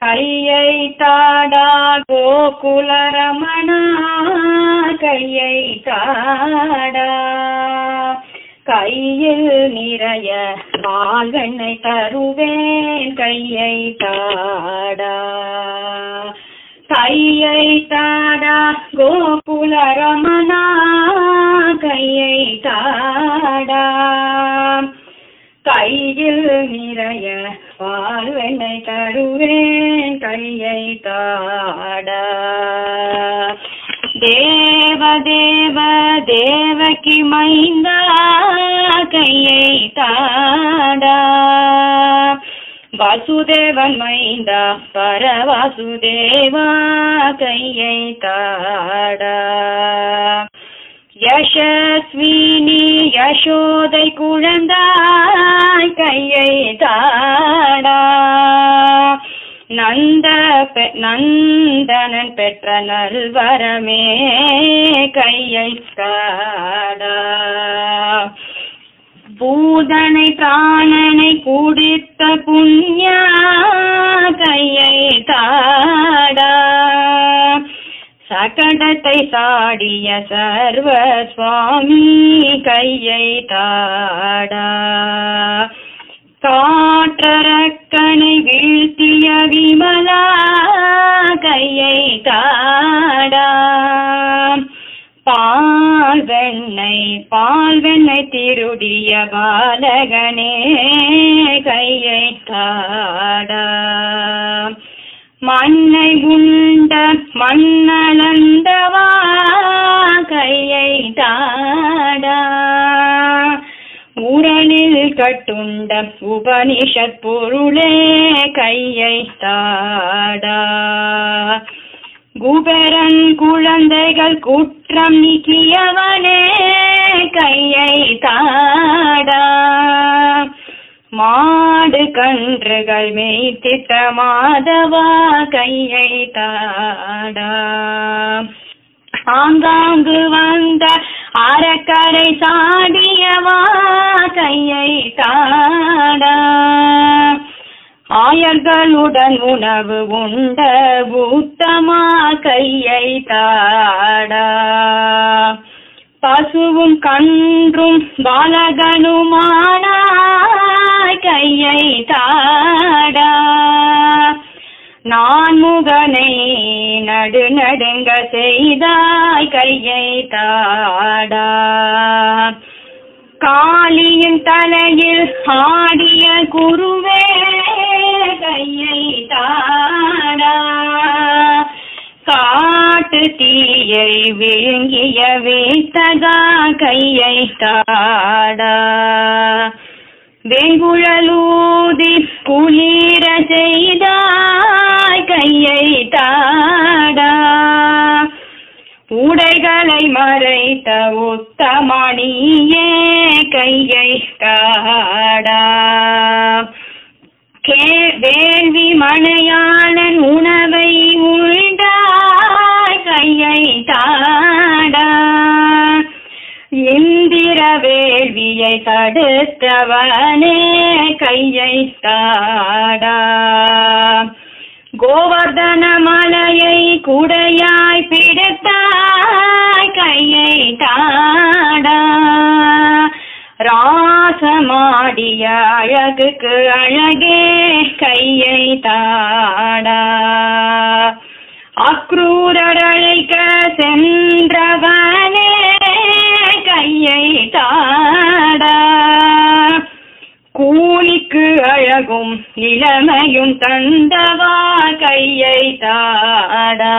கையை தாடா கோகுலரமணா கையை தாடா கையில் நிறைய பால்வெண்ணை தருவேன் கையை தாடா கையை தாடா கோகுலரமணா கையை தாடா கையில் நிறைய பால்வெண்ணை தருவேன் கையை தாடா தேவ தேவ தேவகி மைந்தா கையை தாடா வாசுதேவன் மைந்தா பரவாசுதேவா கையை தாடா யசஸ்வினி யசோதை குழந்தாய் கையை தாடா நந்த பெ- நந்தனன் பெற்ற நல்வரமே கையை தாடா பூதனை பிராணனை குடித்த புண்ணியா கையை தாடா சகடத்தை சாடிய சர்வ சுவாமி கையை தாடா காற்றரக்கனை வீழ்த்திய விமலா கையை தாடா பால் வெண்ணை பால் வெண்ணை திருடிய பாலகனே கையை தாடா மண்ணை உண்ட மண்ணளந்தவா கையை தாடா உரலில் கட்டுண்ட உபனிஷத் பொருளே கையை தாடா குபரன் குழந்தைகள் குற்றம் நீக்கியவனே கையை தாடா மாடு கன்றுகள் மேய்த்திட்ட மாதவா கையை தாடா ஆங்காங்கு வந்த அறக்கரை சாடியவா கையை தாடா ஆயர்களுடன் உணவு உண்ட உத்தமா கையை தாடா பசுவும் கன்றும் பாலகனுமான கையை தாடா நான் முகனை நடு நடுங்க செய்தாய் கையை தாடா காளியின் தலையில் ஆடிய குருவே கையை தாடா காட்டு தீயை விழுங்கிய வீட்டதா கையை தாடா வெங்குழலூதி குளிர செய்தாய் கையை தாடா உடைகளை மறைத்த உத்தமணியே கையை தாடா கே வேள்வி மணையாளன் உணவை உண்டாய் கையை தாடா இந்திர வேள்வியை தடுத்தவனே கையை தாடா கோவர்தன மலையை குடையாய் பிடித்தாய் கையை தாடா ராசமாடிய அழகுக்கு அழகே கையை தாடா அக்ரூரர் அழைக்க சென்றவனே கையை தாடா கூலிக்கு அழகும் இளமையும் தந்தவா கையை தாடா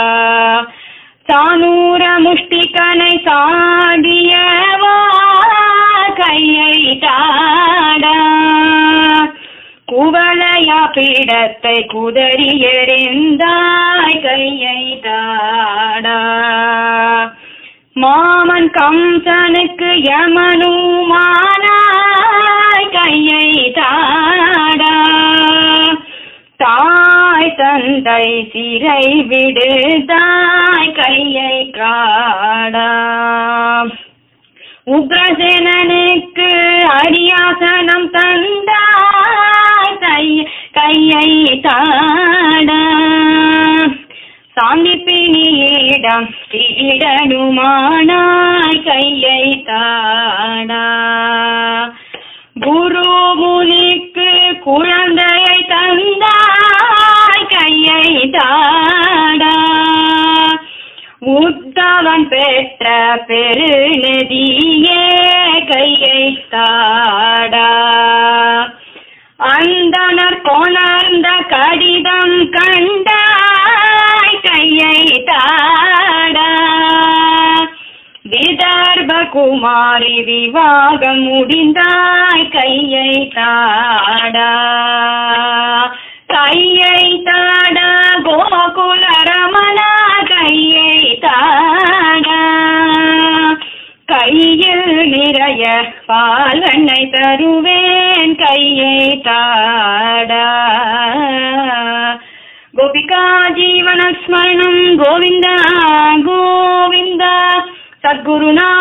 சானூர முஷ்டிகனை சாடியவா கையை தாடா குவளையா பீடத்தை குதறி எறிந்தாய் கையை தாடா மாமன் கம்சனுக்கு யமனுமானாய் கையை தாடா தாய் தந்தை சிறை விடு தாய் கையை காடா உக்ரசேனனுக்கு அரியாசனம் தந்தாய் கை கையை தாடா சாந்திப்பினியிடம் சீடனுமானாய் கையை தாடா குரு முனிக்கு குழந்தையை தந்தாய் கையை தாடா உத்தவன் பெற்ற பெருநதியே கையை தாடா அந்தனர் கொணர்ந்த கடிதம் கண்டாய் கையை தாடா விதர்ப குமாரி விவாகம் முடிந்தாய் கையை தாடா கையை தாடா கோகுல ரமணா கையை தாடா கையில் நிறைய பால் வெண்ணை தருவேன் கையை தாடா கோபிகா ஜீவன ஸ்மரணம் கோவிந்தா கோவிந்தா சத்குருநாத